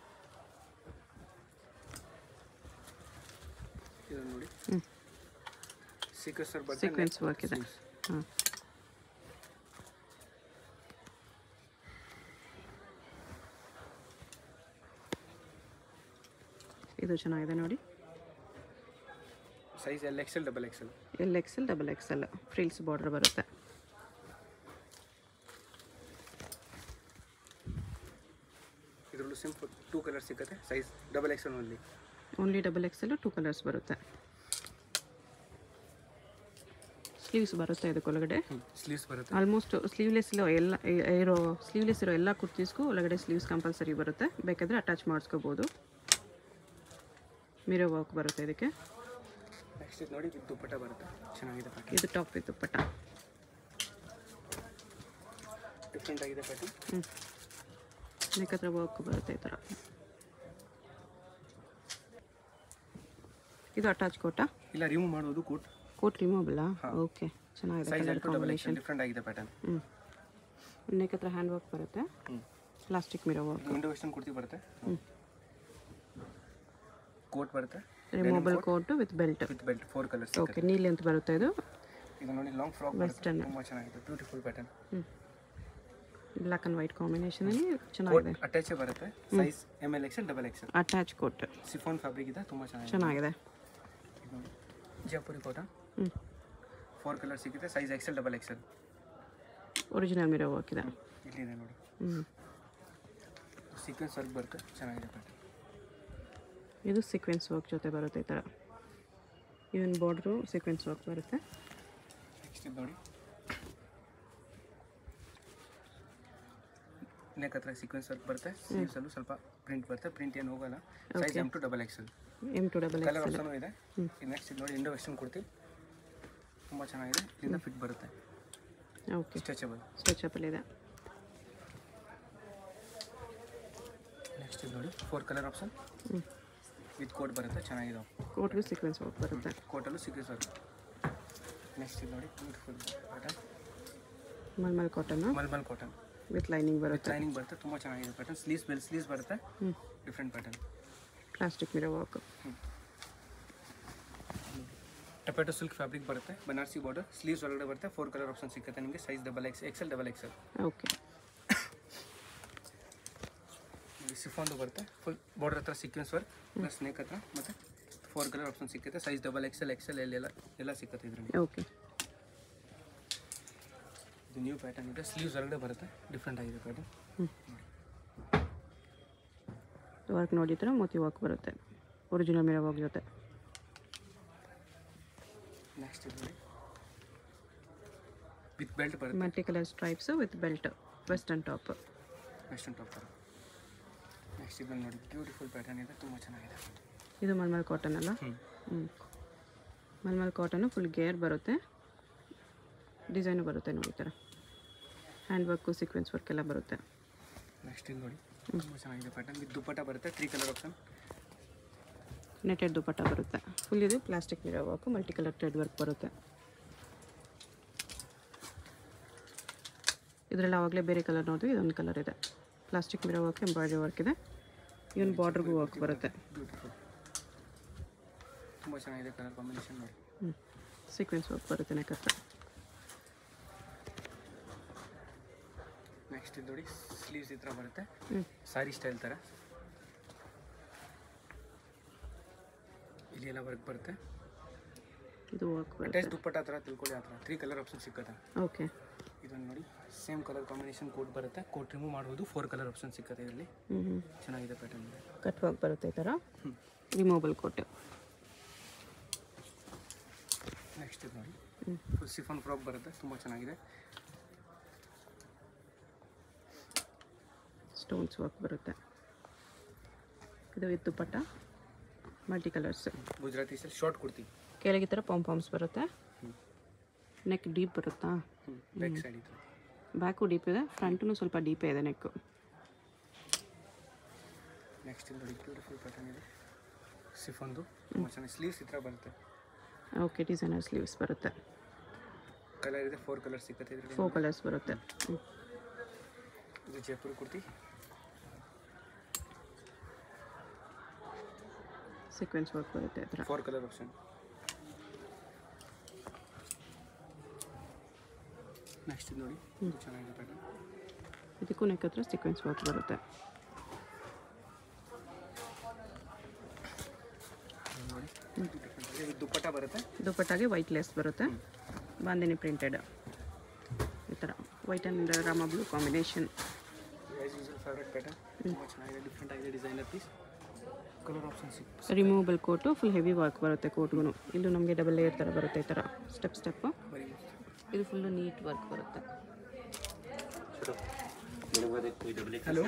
ಇದನ್ನು ನೋಡಿ ಹ್ಞೂ ಸೀಕ್ವೆನ್ಸ್ ಬರುತ್ತೆ ಸೀಕ್ವೆನ್ಸ್ ವರ್ಕ್ ಇದೆ ಹಾಂ ಇದು ಚೆನ್ನಾಗಿದೆ ನೋಡಿ size L XL double XL L XL double XL frills border ಬರುತ್ತೆ ಇದರಲ್ಲೂ ಸಿಂಪಲ್ ಟೂ ಕಲರ್ ಸಿಗುತ್ತೆ size double XL only only double XL two colours ಬರುತ್ತೆ ಸ್ಲೀವ್ಸ್ ಬರುತ್ತೆ ಇದಕ್ಕೊಳಗಡೆ ಸ್ಲೀವ್ಸ್ ಬರುತ್ತೆ ಆಲ್ಮೋಸ್ಟ್ ಸ್ಲೀವ್ಲೆಸ್ ಎಲ್ಲ ಇರೋ ಸ್ಲೀವ್ಲೆಸ್ ಇರೋ ಎಲ್ಲ ಕುರ್ತೀಸ್ಗೂ ಒಳಗಡೆ ಸ್ಲೀವ್ಸ್ ಕಂಪಲ್ಸರಿ ಬರುತ್ತೆ ಬೇಕಾದರೆ ಅಟ್ಯಾಚ್ ಮಾಡಿಸ್ಕೋಬೋದು ಮಿರೋ ವರ್ಕ್ ಬರುತ್ತೆ ಇದಕ್ಕೆ ನೆಕ್ಸ್ಟ್ ಇದು ನೋಡಿ ಇದು ದುಪ್ಪಟ್ಟ ಬರುತ್ತೆ ಚೆನ್ನಾಗಿದೆ ಪ್ಯಾಟರ್ನ್ ಇದು ಟಾಪ್ ವಿತ್ ದುಪ್ಪಟ್ಟ ಡಿಫ್ರೆಂಟ್ ಆಗಿದೆ ಪ್ಯಾಟರ್ನ್ ಹ್ಞೂ ನೆಕ್ ಹತ್ರ ವರ್ಕ್ ಬರುತ್ತೆ ಈ ಥರ ಇದು ಅಟ್ಯಾಚ್ ಕೋಟಾ ಇಲ್ಲ ರಿಮೂವ್ ಮಾಡೋದು ಕೋಟ್ ಕೋಟ್ ರಿಮೂವಬಲ್ಲಾ ಓಕೆ ಚೆನ್ನಾಗಿದೆ size colour double combination XL different ಆಗಿದೆ ಪ್ಯಾಟರ್ನ್ ಹ್ಞೂ ನೆಕ್ ಹತ್ರ ಹ್ಯಾಂಡ್ ವರ್ಕ್ ಬರುತ್ತೆ ಹ್ಞೂ plastic mirror work window western kurti ಬರುತ್ತೆ ಕೋಟ್ ಬರುತ್ತೆ removable coat with belt with belt four colours okay ನೀಲಿ ಅಂತ ಬರುತ್ತೆ ಇದು ಇದು ನೋಡಿ ಲಾಂಗ್ ಫ್ರಾಕ್ Western. ತುಂಬ ಚೆನ್ನಾಗಿದೆ ಬ್ಯೂಟಿಫುಲ್ ಪ್ಯಾಟರ್ನ್ ಹ್ಞೂ ಬ್ಲ್ಯಾಕ್ ಆ್ಯಂಡ್ ವೈಟ್ ಕಾಂಬಿನೇಷನಲ್ಲಿ ಚೆನ್ನಾಗಿದೆ ಕೋಟ್ ಅಟ್ಯಾಚೇ ಬರುತ್ತೆ size M L XL double XL attach coat chiffon fabric ಇದೆ ತುಂಬ ಚೆನ್ನಾಗಿದೆ ಚೆನ್ನಾಗಿದೆ ಇದು ನೋಡಿ ಜೈಪುರಿ ಕಾಟನ್ ಹ್ಞೂ ಫೋರ್ ಕಲರ್ ಸಿಗುತ್ತೆ size XL double XL original mirror work ಇದೆ ಇಲ್ಲಿದೆ ನೋಡಿ ಹ್ಞೂ ಸೀಕ್ವೆನ್ಸ್ ವರ್ಕ್ ಬರುತ್ತೆ ಚೆನ್ನಾಗಿದೆ ಪ್ಯಾಟರ್ನ್ ಇದು ಸೀಕ್ವೆನ್ಸ್ ವರ್ಕ್ ಜೊತೆ ಬರುತ್ತೆ ಈ ಥರ ಇವನ್ ಬಾರ್ಡ್ರು ಸೀಕ್ವೆನ್ಸ್ ವರ್ಕ್ ಬರುತ್ತೆ ನೆಕ್ಸ್ಟ್ ಇದು ನೋಡಿ ನೆಕ್ ಹತ್ರ ಸೀಕ್ವೆನ್ಸ್ ವರ್ಕ್ ಬರುತ್ತೆ ಸ್ಲೀವ್ಸ್ ಅಲ್ಲೂ ಸ್ವಲ್ಪ ಪ್ರಿಂಟ್ ಬರುತ್ತೆ ಪ್ರಿಂಟ್ ಏನು ಹೋಗಲ್ಲ size M to double XL M to double colour option ಇದೆ ಇದು ನೆಕ್ಸ್ಟ್ ಇದು ನೋಡಿ ಇಂಡೋ ವೆಸ್ಟರ್ನ್ ಕೊಡ್ತೀವಿ ತುಂಬ ಚೆನ್ನಾಗಿದೆ ಇದರಿಂದ ಫಿಟ್ ಬರುತ್ತೆ ಓಕೆ ಸ್ಟ್ರೆಚಬಲ್ ಸ್ಟ್ರೆಚಬಲ್ ಇದೆ ನೆಕ್ಸ್ಟ್ ಇದು ನೋಡಿ ಫೋರ್ ಕಲರ್ ಆಪ್ಷನ್ ಹ್ಞೂ ವಿತ್ ಕೋಟ್ ಬರುತ್ತೆ ಚೆನ್ನಾಗಿದೆ ಕೋಟ್ಗೂ ಸೀಕ್ವೆನ್ಸ್ ವರ್ಕ್ ಬರುತ್ತೆ ಕೋಟಲ್ಲೂ ಸೀಕ್ವೆನ್ಸ್ ವರ್ಕ್ ನೆಕ್ಸ್ಟ್ ಇದು ನೋಡಿ beautiful pattern mulmul cotton mulmul cotton with lining ಬರುತ್ತೆ ಲೈನಿಂಗ್ ಬರುತ್ತೆ ತುಂಬ ಚೆನ್ನಾಗಿದೆ ಪ್ಯಾಟರ್ನ್ ಸ್ಲೀವ್ಸ್ ಬೆಲ್ ಸ್ಲೀವ್ಸ್ ಬರುತ್ತೆ ಹ್ಞೂ different pattern plastic mirror work ಟೊಪ್ಯಾಟೊ ಸಿಲ್ಕ್ ಫ್ಯಾಬ್ರಿಕ್ ಬರುತ್ತೆ ಬನಾರಸಿ ಬಾರ್ಡರ್ ಸ್ಲೀವ್ಸ್ ಒಳಗಡೆ ಬರುತ್ತೆ ಫೋರ್ ಕಲರ್ ಆಪ್ಷನ್ ಸಿಗುತ್ತೆ ನಿಮಗೆ size double X XL double XL okay ಸಿಫಾನ್ದು ಬರುತ್ತೆ ಫುಲ್ ಬಾರ್ಡರ್ ಹತ್ರ ಸೀಕ್ವೆನ್ಸ್ ವರ್ಕ್ ಪ್ಲಸ್ ನೆಕ್ ಹತ್ರ ಮತ್ತು ಫೋರ್ ಕಲರ್ ಆಪ್ಷನ್ ಸಿಗುತ್ತೆ size double XL XL L ಎಲ್ಲ ಎಲ್ಲ ಸಿಗುತ್ತೆ ಇದರಲ್ಲಿ ಓಕೆ ಇದು ನ್ಯೂ ಪ್ಯಾಟರ್ನ್ ಇದೆ ಸ್ಲೀವ್ಸ್ ಹೊರಗಡೆ ಬರುತ್ತೆ ಡಿಫ್ರೆಂಟ್ ಆಗಿದೆ ಪ್ಯಾಟರ್ನ್ ವರ್ಕ್ ನೋಡಿದ್ರೆ ಮೋತಿ ವರ್ಕ್ ಬರುತ್ತೆ ಒರಿಜಿನಲ್ ಮಿರೋ ವರ್ಕ್ ಜೊತೆ ನೆಕ್ಸ್ಟ್ ಇದು ನೋಡಿ ವಿತ್ ಬೆಲ್ಟ್ ಬರುತ್ತೆ multi colour stripes with belt western top western top ಬರುತ್ತೆ ನೆಕ್ಸ್ಟ್ ಇದನ್ನು ನೋಡಿ ಬ್ಯೂಟಿಫುಲ್ ಪ್ಯಾಟರ್ನ್ ಇದೆ ತುಂಬ ಚೆನ್ನಾಗಿದೆ ಇದು ಮಲ್ಮಲ್ ಕಾಟನ್ ಅಲ್ಲ ಹ್ಞೂ ಹ್ಞೂ ಮಲ್ಮಲ್ ಕಾಟನು ಫುಲ್ ಗೇರ್ ಬರುತ್ತೆ ಡಿಸೈನು ಬರುತ್ತೆ ನೋಡಿ ಈ ಥರ ಹ್ಯಾಂಡ್ ವರ್ಕು ಸೀಕ್ವೆನ್ಸ್ ವರ್ಕ್ ಎಲ್ಲ ಬರುತ್ತೆ ನೆಕ್ಸ್ಟ್ ಇದು ನೋಡಿ ತುಂಬ ಚೆನ್ನಾಗಿದೆ ಪ್ಯಾಟರ್ನ್ ವಿತ್ ದುಪ್ಪಟ್ಟ ಬರುತ್ತೆ three colour option netted dupatta ಬರುತ್ತೆ ಫುಲ್ ಇದು plastic mirror work multi colour thread work ಬರುತ್ತೆ ಇದರಲ್ಲಿ ಆವಾಗಲೇ ಬೇರೆ ಕಲರ್ ನೋಡಿದ್ವಿ ಇದೊಂದು ಕಲರ್ ಇದೆ plastic mirror work embroidery work ಇದೆ ಇವನ್ ಬಾರ್ಡ್ರಿಗೂ ವರ್ಕ್ ಬರುತ್ತೆ ಬ್ಯೂಟಿಫುಲ್ ತುಂಬ ಚೆನ್ನಾಗಿದೆ ಕಲರ್ ಕಾಂಬಿನೇಷನ್ ನೋಡಿ ಹ್ಞೂ ಸೀಕ್ವೆನ್ಸ್ ವರ್ಕ್ ಬರುತ್ತೆ ನೆಕ್ ಹತ್ರ ನೆಕ್ಸ್ಟ್ ಇದು ನೋಡಿ ಸ್ಲೀವ್ಸ್ ಈ ಥರ ಬರುತ್ತೆ ಹ್ಞೂ ಸಾರಿ ಸ್ಟೈಲ್ ಥರ ಇಲ್ಲಿ ಎಲ್ಲ ವರ್ಕ್ ಬರುತ್ತೆ ಇದು ವರ್ಕ್ ಬರುತ್ತೆ ಅಟ್ಯಾಚ್ ದುಪ್ಪಟ್ಟ ಆ ಥರ ತಿಳ್ಕೊಳ್ಳಿ ಆ ಥರ ತ್ರೀ ಕಲರ್ ಆಪ್ಷನ್ ಸಿಗುತ್ತೆ ಓಕೆ ಇದನ್ನು ನೋಡಿ ಸೇಮ್ ಕಲರ್ ಕಾಂಬಿನೇಷನ್ ಕೋಟ್ ಬರುತ್ತೆ ಕೋಟ್ ರಿಮೂವ್ ಮಾಡ್ಬೋದು ಫೋರ್ ಕಲರ್ ಆಪ್ಷನ್ ಸಿಗುತ್ತೆ ಇದರಲ್ಲಿ ಹ್ಞೂ ಹ್ಞೂ ಚೆನ್ನಾಗಿದೆ ಪ್ಯಾಟರ್ನ್ ಇದೆ ಕಟ್ ವರ್ಕ್ ಬರುತ್ತೆ ಈ ಥರ ಹ್ಞೂ ರಿಮೂವಬಲ್ ಕೋಟೆ ನೆಕ್ಸ್ಟ್ ಇದು ನೋಡಿ ಹ್ಞೂ ಫುಲ್ ಸಿಫಾನ್ ಫ್ರಾಕ್ ಬರುತ್ತೆ ತುಂಬ ಚೆನ್ನಾಗಿದೆ ಸ್ಟೋನ್ಸ್ ವರ್ಕ್ ಬರುತ್ತೆ ಇದು with dupatta multi colours Gujarati style short kurti ಕೆಳಗೆ ಈ ಥರ ಪಾಮ್ ಪಾಮ್ಸ್ ಬರುತ್ತೆ ಹ್ಞೂ ನೆಕ್ ಡೀಪ್ ಬರುತ್ತಾ ಹ್ಞೂ ಬ್ಯಾಕ್ ಸೈಡ್ ಇದು ಬ್ಯಾಕು ಡೀಪ್ ಇದೆ ಫ್ರಂಟೂ ಸ್ವಲ್ಪ ಡೀಪೇ ಇದೆ ನೆಕ್ಕು ನೆಕ್ಸ್ಟ್ ಇದು ನೋಡಿ ಬ್ಯೂಟಿಫುಲ್ ಪ್ಯಾಟರ್ನ್ ಇದೆ ಸಿಫಾನ್ದು ತುಂಬ ಚೆನ್ನಾಗಿ ಸ್ಲೀವ್ಸ್ ಈ ಥರ ಬರುತ್ತೆ ಓಕೆ ಡಿಸೈನರ್ ಸ್ಲೀವ್ಸ್ ಬರುತ್ತೆ ಕಲರ್ ಇದೆ ಫೋರ್ ಕಲರ್ ಸಿಗುತ್ತೆ ಇದರಲ್ಲಿ ಫೋರ್ ಕಲರ್ಸ್ ಬರುತ್ತೆ ಹ್ಞೂ ಇದು ಜೈಪುರಿ ಕುರ್ತಿ ಸೀಕ್ವೆನ್ಸ್ ವರ್ಕ್ ಬರುತ್ತೆ ಈ ಥರ ಫೋರ್ ಕಲರ್ ಆಪ್ಷನ್ ನೆಕ್ಸ್ಟ್ ಇದು ನೋಡಿ ಇದು ಚೆನ್ನಾಗಿದೆ ಪ್ಯಾಟರ್ನ್ ಇದಕ್ಕೂ ನೆಕ್ ಹತ್ರ ಸೀಕ್ವೆನ್ಸ್ ವರ್ಕ್ ಬರುತ್ತೆ ಇದು ದುಪ್ಪಟ್ಟ ಬರುತ್ತೆ ದುಪ್ಪಟ್ಟಾಗೆ ವೈಟ್ ಲೇಸ್ ಬರುತ್ತೆ ಬಾಂದಿನಿ ಪ್ರಿಂಟೆಡ್ ಈ ಥರ white and Rama blue combination as usual favourite pattern ತುಂಬ ಚೆನ್ನಾಗಿದೆ ಡಿಫ್ರೆಂಟ್ ಆಗಿದೆ designer piece colour option six removable coat full heavy work ಬರುತ್ತೆ ಕೋಟ್ಗೂ ಇಲ್ಲೂ ನಮಗೆ ಡಬಲ್ ಲೇಯರ್ ಥರ ಬರುತ್ತೆ ಈ ಥರ ಸ್ಟೆಪ್ ಸ್ಟೆಪ್ಪು ಬರೀ ಇದು ಫುಲ್ಲು ನೀಟ್ ವರ್ಕ್ ಬರುತ್ತೆ ಹಲೋ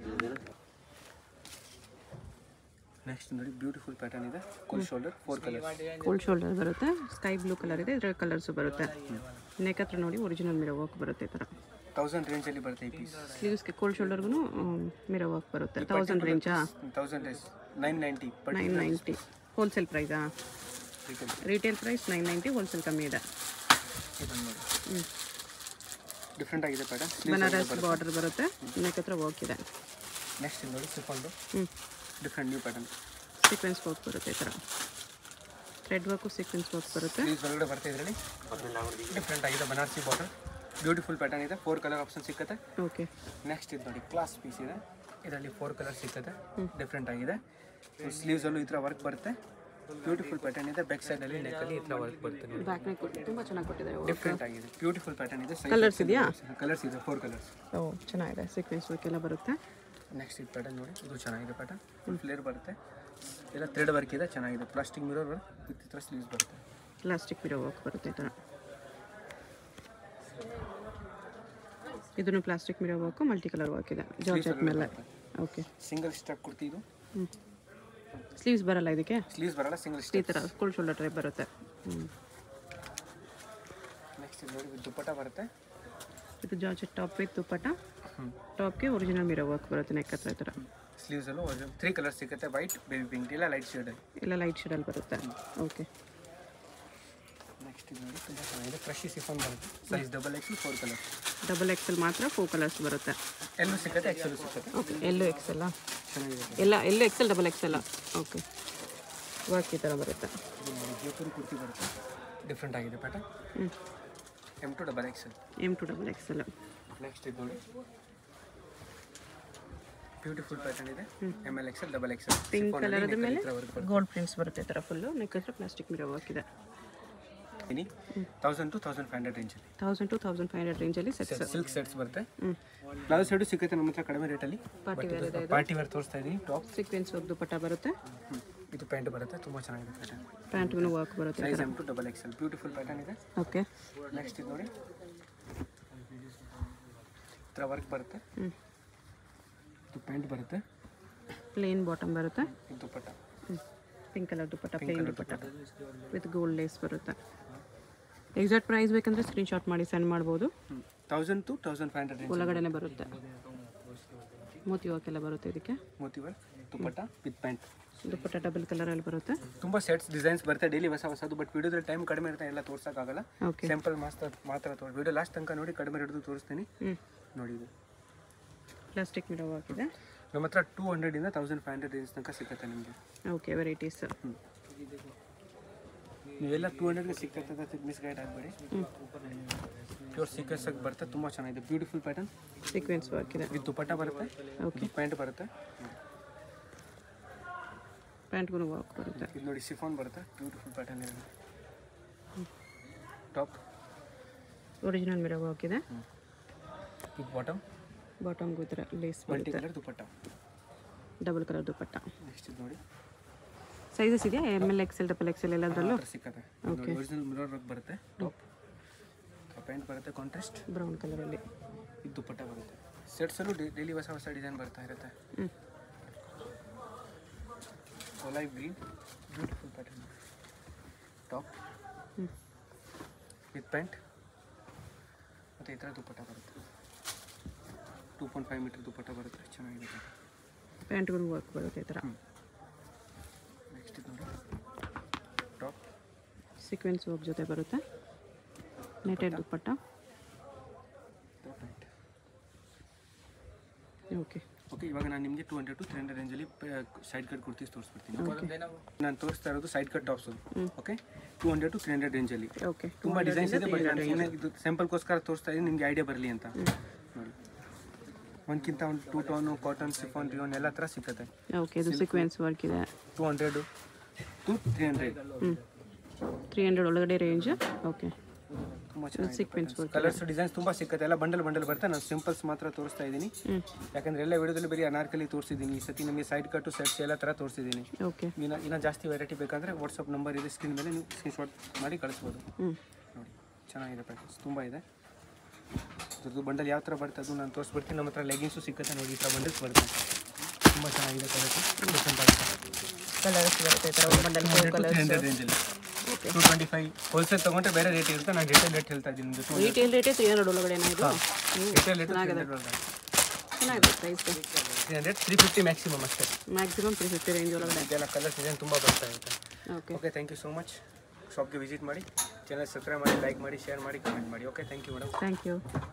ನೆಕ್ಸ್ಟ್ ನೋಡಿ ಬ್ಯೂಟಿಫುಲ್ ಪ್ಯಾಟರ್ನ್ ಇದೆ full shoulder four colour cold shoulder ಬರುತ್ತೆ ಸ್ಕೈ ಬ್ಲೂ ಕಲರ್ ಇದೆ ಇದರ ಕಲರ್ಸು ಬರುತ್ತೆ ನೆಕ್ ಹತ್ರ ನೋಡಿ ಒರಿಜಿನಲ್ ಮಿರೋ ವರ್ಕ್ ಬರುತ್ತೆ ಈ ಥರ ತೌಸಂಡ್ ರೇಂಜಲ್ಲಿ ಬರುತ್ತೆ ಈ ಪೀಸ್ ಸ್ಲೀವ್ಸ್ಗೆ ಕೋಲ್ಡ್ ಶೋಲ್ಡರ್ಗೂ ಮಿರೋ ವರ್ಕ್ ಬರುತ್ತೆ ತೌಸಂಡ್ ರೇಂಜಾ thousand range nine ninety but nine ninety wholesale ಪ್ರೈಸಾ retail price nine ninety wholesale ಕಮ್ಮಿ ಇದೆ ಹ್ಞೂ ಡಿಫ್ರೆಂಟ್ ಆಗಿದೆ ಪ್ಯಾಟರ್ನ್ ಬನಾರಸ್ ಬಾರ್ಡರ್ ಬರುತ್ತೆ ನೆಕ್ ಹತ್ರ ವರ್ಕ್ ಇದೆ ನೆಕ್ಸ್ಟ್ ನೋಡಿ ಸಿಫಾನ್ದು ಹ್ಞೂ different new pattern sequence work ಬರುತ್ತೆ ಈ ಥರ ಥ್ರೆಡ್ ವರ್ಕು ಸೀಕ್ವೆನ್ಸ್ ವರ್ಕ್ ಬರುತ್ತೆ ಪ್ಲೀಸ್ ಒಳಗಡೆ ಬರ್ತಾ ಇದರಲ್ಲಿ ಡಿಫ್ರೆಂಟ್ ಆಗಿದೆ ಬನಾರಸಿ ಬಾಟಲ್ ಬ್ಯೂಟಿಫುಲ್ ಪ್ಯಾಟರ್ನ್ ಇದೆ ಫೋರ್ ಕಲರ್ ಆಪ್ಷನ್ ಸಿಕ್ಕತ್ತೆ ಓಕೆ ನೆಕ್ಸ್ಟ್ ಇದು ನೋಡಿ ಕ್ಲಾಸ್ ಪೀಸ್ ಇದೆ ಇದರಲ್ಲಿ ಫೋರ್ ಕಲರ್ ಸಿಕ್ಕತ್ತೆ ಡಿಫ್ರೆಂಟ್ ಆಗಿದೆ ಸ್ಲೀವ್ಸಲ್ಲೂ ಈ ಥರ ವರ್ಕ್ ಬರುತ್ತೆ ಬ್ಯೂಟಿಫುಲ್ ಪ್ಯಾಟರ್ನ್ ಇದೆ ಬ್ಯಾಕ್ ಸೈಡಲ್ಲಿ ನೆಕ್ಕಲ್ಲಿ ಈ ಥರ ವರ್ಕ್ ಬರುತ್ತೆ ನೋಡಿ ಬ್ಯಾಕ್ ನೆಕ್ ತುಂಬ ಚೆನ್ನಾಗಿ ಕೊಟ್ಟಿದ್ದಾರೆ ಡಿಫ್ರೆಂಟ್ ಆಗಿದೆ ಬ್ಯೂಟಿಫುಲ್ ಪ್ಯಾಟರ್ನ್ ಇದೆ Colours ಇದೆಯಾ? ಕಲರ್ಸ್ ಇದೆ ಫೋರ್ ಕಲರ್ಸ್ ಓ ಚೆನ್ನಾಗಿದೆ ಸೀಕ್ವೆನ್ಸ್ ವರ್ಕ್ ಎಲ್ಲ ಬರುತ್ತೆ ನೆಕ್ಸ್ಟ್ ಇದು ಪ್ಯಾಟರ್ನ್ ನೋಡಿ ಇದು ಚೆನ್ನಾಗಿದೆ ಪ್ಯಾಟರ್ನ್ ಫುಲ್ ಫ್ಲೇರ್ ಬರುತ್ತೆ ಎಲ್ಲ ಥ್ರೆಡ್ ವರ್ಕ್ ಇದೆ ಚೆನ್ನಾಗಿದೆ ಪ್ಲಾಸ್ಟಿಕ್ ಮಿರರ್ ವರ್ಕ್ ವಿತ್ ಈ ಥರ ಸ್ಲೀವ್ಸ್ ಬರುತ್ತೆ ಪ್ಲಾಸ್ಟಿಕ್ ಮಿರೋ ವರ್ಕ್ ಬರುತ್ತೆ ಈ ಥರ ಇದನ್ನು plastic mirror work multi colour work ಇದೆ ಜಾರ್ಜೆಟ್ ಮೇಲೆ ಓಕೆ ಸಿಂಗಲ್ ಸ್ಟೆಪ್ ಕುರ್ತಿ ಇದು ಹ್ಞೂ ಸ್ಲೀವ್ಸ್ ಬರಲ್ಲ ಇದಕ್ಕೆ ಸ್ಲೀವ್ಸ್ ಬರಲ್ಲ ಸಿಂಗಲ್ ಈ ಸ್ಟೆಪ್ ಥರ ಕೋಲ್ಡ್ ಶೋಲ್ಡರ್ ಟೈಪ್ ಬರುತ್ತೆ ಹ್ಞೂ ನೆಕ್ಸ್ಟ್ ಇದು ನೋಡಿ ಇದು ದುಪ್ಪಟ್ಟ ಬರುತ್ತೆ ಇದು ಜಾರ್ಜೆಟ್ ಟಾಪ್ ವಿತ್ ದುಪ್ಪಟ್ಟ ಹ್ಞೂ ಟಾಪ್ಗೆ ಒರಿಜಿನಲ್ ಮಿರೋ ವರ್ಕ್ ಬರುತ್ತೆ ನೆಕ್ ಹತ್ರ ಈ ಥರ ಸ್ಲೀವ್ಸಲ್ಲೂ ತ್ರೀ ಕಲರ್ ಸಿಗುತ್ತೆ ವೈಟ್ ಬೇಬಿ ಪಿಂಕ್ ಇಲ್ಲ ಲೈಟ್ ಶೇಡಲ್ಲಿ ಎಲ್ಲ ಲೈಟ್ ಶೇಡಲ್ಲಿ ಬರುತ್ತೆ ಓಕೆ ನೆಕ್ಸ್ಟ್ ಇದು ನೋಡಿ ತುಂಬ ಚೆನ್ನಾಗಿದೆ ಫ್ರೆಶ್ ಸಿಫಾನ್ ಬರುತ್ತೆ size double X four colour double XL ಮಾತ್ರ ಫೋರ್ ಕಲರ್ಸ್ ಬರುತ್ತೆ ಎಲ್ಲೂ ಸಿಗುತ್ತೆ ಎಕ್ಸೆಲ್ ಸಿಗುತ್ತೆ ಓಕೆ ಎಲ್ಲೋ ಎಕ್ಸೆಲ್ಲ ಚೆನ್ನಾಗಿದೆ ಎಲ್ಲ ಎಲ್ಲೋ ಎಕ್ಸೆಲ್ ಡಬಲ್ ಎಕ್ಸೆಲ್ಲ ಓಕೆ ವರ್ಕ್ ಈ ಥರ ಬರುತ್ತೆ ಇದು ನೋಡಿ ಜೋಪುರಿ ಕುರ್ತಿ ಬರುತ್ತೆ ಡಿಫ್ರೆಂಟ್ ಆಗಿದೆ ಪ್ಯಾಟರ್ನ್ ಹ್ಞೂ M to double XL M to double XL next ಇದು ನೋಡಿ ಬ್ಯೂಟಿಫುಲ್ ಪ್ಯಾಟರ್ನ್ ಇದೆ M L XL double XL pink ಕಲರ್ದ ಮೇಲೆ ವರ್ಕ್ ಬರುತ್ತೆ ಗೋಲ್ಡ್ ಪ್ರಿಂಟ್ಸ್ ಬರುತ್ತೆ ಈ ಥರ ಫುಲ್ಲು ನೆಕ್ ಹತ್ರ ಪ್ಲಾಸ್ಟಿಕ್ ಮಿರೋ ವರ್ಕ್ ಇದೆ ಇನಿ thousand to thousand five hundred ರೇಂಜಲ್ಲಿ thousand to thousand five hundred ರೇಂಜಲ್ಲಿ ಸೆಟ್ಸ್ ಸಿಲ್ಕ್ ಸೆಟ್ಸ್ ಬರುತ್ತೆ ಹ್ಞೂ ಬ್ಲೌಸ್ ಸೈಡು ಸಿಗುತ್ತೆ ನಮ್ಮ ಹತ್ರ ಕಡಿಮೆ ರೇಟಲ್ಲಿ ಪಾರ್ಟಿ ವೇರ್ ಇದೆ ಪಾರ್ಟಿ ವೇರ್ ತೋರಿಸ್ತಾ ಇದ್ದೀನಿ ಟಾಪ್ ಸೀಕ್ವೆನ್ಸ್ ವರ್ಕ್ ದುಪ್ಪಟ್ಟ ಬರುತ್ತೆ ಇದು ಪ್ಯಾಂಟ್ ಬರುತ್ತೆ ತುಂಬ ಚೆನ್ನಾಗಿದೆ ಪ್ಯಾಟರ್ನ್ ಪ್ಯಾಂಟ್ಗೂ ವರ್ಕ್ ಬರುತ್ತೆ size M to double XL beautiful pattern ಇದೆ ಓಕೆ ನೆಕ್ಸ್ಟ್ ಇದು ನೋಡಿ ಈ ಥರ ವರ್ಕ್ ಬರುತ್ತೆ ಹ್ಞೂ ಇದು ಪ್ಯಾಂಟ್ ಬರುತ್ತೆ ಪ್ಲೇನ್ ಬಾಟಮ್ ಬರುತ್ತೆ ಇದು dupatta pink colour dupatta plain dupatta with gold lace ಬರುತ್ತೆ ಎಕ್ಸಾಕ್ಟ್ ಪ್ರೈಸ್ ಬೇಕಂದ್ರೆ ಸ್ಕ್ರೀನ್ಶಾಟ್ ಮಾಡಿ ಸೆಂಡ್ ಮಾಡ್ಬೋದು thousand to thousand five hundred range ಒಳಗಡೆನೆ ಬರುತ್ತೆ ಮೋತಿ ವರ್ಕ್ ಎಲ್ಲ ಬರುತ್ತೆ ಇದಕ್ಕೆ moti work dupatta with pant dupatta double ಕಲರಲ್ಲಿ ಬರುತ್ತೆ ತುಂಬ ಸೆಟ್ಸ್ ಡಿಸೈನ್ಸ್ ಬರುತ್ತೆ ಡೈಲಿ ಹೊಸ ಹೊಸದು ಬಟ್ ವಿಡಿಯೋದಲ್ಲಿ ಟೈಮ್ ಕಡಿಮೆ ಇರುತ್ತೆ ಎಲ್ಲ ತೋರ್ಸೋಕ್ಕಾಗಲ್ಲ ಓಕೆ ಸ್ಯಾಂಪಲ್ ಮಾತ್ರ ಮಾತ್ರ ತೋರಿಸಿ ವಿಡಿಯೋ ಲಾಸ್ಟ್ ತನಕ ನೋಡಿ ಕಡಿಮೆ ಹಿಡಿದು ತೋರಿಸ್ತೀನಿ ಹ್ಞೂ ನೋಡಿ ಇದು ಪ್ಲಾಸ್ಟಿಕ್ ಮಿಡೋ ಹಾಕಿದೆ ನಮ್ಮ ಹತ್ರ ಟೂ ಹಂಡ್ರೆಡಿಂದ ತೌಸಂಡ್ ಫೈವ್ ಹಂಡ್ರೆಡ್ ರೇಂಜ್ ತನಕ ಸಿಗುತ್ತೆ ನಿಮಗೆ ಓಕೆ ವೆರೈಟೀಸ್ ನೀವೆಲ್ಲ ಟೂ ಹಂಡ್ರೆಡ್ಗೆ ಸಿಗ್ತದೆ ಮಿಸ್ ಗೈಡ್ ಆಗಬೇಡಿ ಪ್ಯೂರ್ ಸೀಕ್ವೆನ್ಸ್ ಆಗಿ ಬರುತ್ತೆ ತುಂಬ ಚೆನ್ನಾಗಿದೆ ಬ್ಯೂಟಿಫುಲ್ ಪ್ಯಾಟರ್ನ್ ಸೀಕ್ವೆನ್ಸ್ ವರ್ಕ್ ಇದೆ ಇದು ದುಪ್ಪಟ್ಟ ಬರುತ್ತೆ ಓಕೆ ಪ್ಯಾಂಟ್ ಬರುತ್ತೆ ಪ್ಯಾಂಟ್ಗೂ ವರ್ಕ್ ಬರುತ್ತೆ ಇದು ನೋಡಿ ಸಿಫಾನ್ ಬರುತ್ತೆ ಬ್ಯೂಟಿಫುಲ್ ಪ್ಯಾಟರ್ನ್ ಇದೆ ಟಾಪ್ ಒರಿಜಿನಲ್ ಮಿಡೋ ಹಾಕಿದೆ ಇದು ಬಾಟಮ್ ಬಾಟಮ್ಗೂ ಈ ಥರ ಲೇಸ್ ಮಲ್ಟಿ ಬರುತ್ತೆ colour dupatta double colour dupatta next ಇದು ನೋಡಿ ಸೈಜಸ್ ಇದೆಯಾ M L XL double XL ಎಲ್ಲದರಲ್ಲೂ ಹತ್ರ ಸಿಕ್ಕತ್ತೆ ನೋಡಿ ಒರಿಜಿನಲ್ ಮಿರರ್ ವರ್ಕ್ ಬರುತ್ತೆ ಟಾಪ್ ಪ್ಯಾಂಟ್ ಬರುತ್ತೆ ಕಾಂಟ್ರಾಸ್ಟ್ ಬ್ರೌನ್ ಕಲರಲ್ಲಿ ಇದು ದುಪ್ಪಟ್ಟ ಬರುತ್ತೆ ಸೆಟ್ಸಲ್ಲೂ ಡೈಲಿ ಹೊಸ ಹೊಸ ಡಿಸೈನ್ ಬರ್ತಾ ಇರುತ್ತೆ ಹ್ಞೂ olive green beautiful pattern top ಹ್ಞೂ ವಿತ್ ಪ್ಯಾಂಟ್ ಮತ್ತು ಈ ಥರ ದುಪ್ಪಟ್ಟ ಬರುತ್ತೆ two point five metre dupatta ಬರುತ್ತೆ ಚೆನ್ನಾಗಿದೆ ಪ್ಯಾಂಟ್ಗೂ ವರ್ಕ್ ಬರುತ್ತೆ ಈ ಥರ ನೆಕ್ಸ್ಟ್ ಇದು ನೋಡಿ ಟಾಪ್ ಸೀಕ್ವೆನ್ಸ್ ವರ್ಕ್ ಜೊತೆ ಬರುತ್ತೆ netted dupatta pant okay okay ಇವಾಗ ನಾನು ನಿಮಗೆ two hundred to three hundred ರೇಂಜಲ್ಲಿ ಸೈಡ್ ಕಟ್ ಕುರ್ತೀಸ್ ತೋರಿಸ್ಬಿಡ್ತೀನಿ ನಾನು ತೋರಿಸ್ತಾ ಇರೋದು side cut tops okay two hundred to three hundred ರೇಂಜಲ್ಲಿ ಓಕೆ ತುಂಬ ಡಿಸೈನ್ಸ್ ಇದೆ ಬಟ್ ನಾನು ಸುಮ್ಮನೆ ಇದು ಸ್ಯಾಂಪಲ್ಗೋಸ್ಕರ ತೋರಿಸ್ತಾ ಇದ್ದೀನಿ ನಿಮಗೆ ಐಡಿಯಾ ಬರಲಿ ಅಂತ ನೋಡಿ ಒಂದ್ಕಿಂತ ಒಂದು two tone cotton chiffon rayon ಎಲ್ಲ ಥರ ಸಿಗುತ್ತೆ ಓಕೆ ಇದು ಸೀಕ್ವೆನ್ಸ್ ವರ್ಕ್ ಇದೆ two hundred to three hundred ಹ್ಞೂ ತ್ರೀ ಹಂಡ್ರೆಡ್ ಒಳಗಡೆ ರೇಂಜ್ ಓಕೆ ತುಂಬ ಚೆನ್ನಾಗಿ ಸೀಕ್ವೆನ್ಸ್ ವರ್ಕ್ ಕಲರ್ಸ್ ಡಿಸೈನ್ಸ್ ತುಂಬ ಸಿಕ್ಕತ್ತೆ ಎಲ್ಲ ಬಂಡಲ್ ಬಂಡಲ್ ಬರುತ್ತೆ ನಾನು ಸಿಂಪಲ್ಸ್ ಮಾತ್ರ ತೋರಿಸ್ತಾ ಇದ್ದೀನಿ ಹ್ಞೂ ಯಾಕಂದ್ರೆ ಎಲ್ಲ ವಿಡಿಯೋದಲ್ಲಿ ಬರೀ ಅನಾರ್ಕಲಿ ತೋರಿಸಿದ್ದೀನಿ ಈ ಸತಿ ನಿಮಗೆ ಸೈಡ್ ಕಟ್ಟು ಸೆಟ್ಸ್ ಎಲ್ಲ ಥರ ತೋರಿಸಿದ್ದೀನಿ ಓಕೆ ಇನ್ನು ಇನ್ನೂ ಜಾಸ್ತಿ ವೆರೈಟಿ ಬೇಕಂದರೆ ವಾಟ್ಸಪ್ ನಂಬರ್ ಇದೆ ಸ್ಕ್ರೀನ್ ಮೇಲೆ ನೀವು ಸ್ಕ್ರೀನ್ ಶಾಟ್ ಮಾಡಿ ಕಳಿಸ್ಬೋದು ಹ್ಞೂ ನೋಡಿ ಚೆನ್ನಾಗಿದೆ ಪ್ಯಾಕೆಟ್ಸ್ ತುಂಬ ಇದೆ ಇದ್ರದ್ದು ಬಂಡಲ್ ಯಾವ ಥರ ಬರುತ್ತೆ ಅದು ನಾನು ತೋರಿಸ್ಬಿಡ್ತೀನಿ ನಮ್ಮ ಹತ್ರ ಲೆಗಿನ್ಸು ಸಿಕ್ಕತ್ತೆ ನೋಡಿ ಈ ಥರ ಬಂಡಲ್ಸ್ ಬರುತ್ತೆ ತುಂಬ ಚೆನ್ನಾಗಿದೆ ಕಲರ್ಸ್ ಬರುತ್ತೆ ಈ ಥರ ಒಂದು ಬಂಡಲ್ ಕ್ವಾಲಿಟಿ ಹಂಡ್ರೆಡ್ ರೇಂಜಲ್ಲಿ ಟು ಟ್ವೆಂಟಿ ಫೈವ್ ಹೋಲ್ಸೇಲ್ ತೊಗೊಂಡ್ರೆ ಬೇರೆ ರೇಟ್ ಇರುತ್ತೆ ನಾನು ರಿಟೇಲ್ ರೇಟ್ ಹೇಳ್ತಾ ಇದ್ದೀನಿ ನಿಮ್ಮದು ರೀಟೇಲ್ ರೇಟೇ ತ್ರೀ ಹಂಡ್ರೆಡ್ ಒಳಗಡೆ ಇದು ರಿಟೇಲ್ ರೇಟ್ ಚೆನ್ನಾಗಿದೆ price three hundred three fifty maximum ಅಷ್ಟೇ ಮ್ಯಾಕ್ಸಿಮಮ್ ತ್ರೀ ಫಿಫ್ಟಿ ರೇಂಜ್ ಒಳಗಡೆ ಇದೆಲ್ಲ ಕಲರ್ಸ್ ಡಿಸೈನ್ ತುಂಬ ಬರ್ತಾ ಇರುತ್ತೆ okay okay thank you so much ಶಾಪ್ಗೆ ವಿಸಿಟ್ ಮಾಡಿ ಚಾನಲ್ ಸಬ್ಸ್ಕ್ರೈಬ್ ಮಾಡಿ ಲೈಕ್ ಮಾಡಿ ಶೇರ್ ಮಾಡಿ ಕಮೆಂಟ್ ಮಾಡಿ okay thank you madam thank you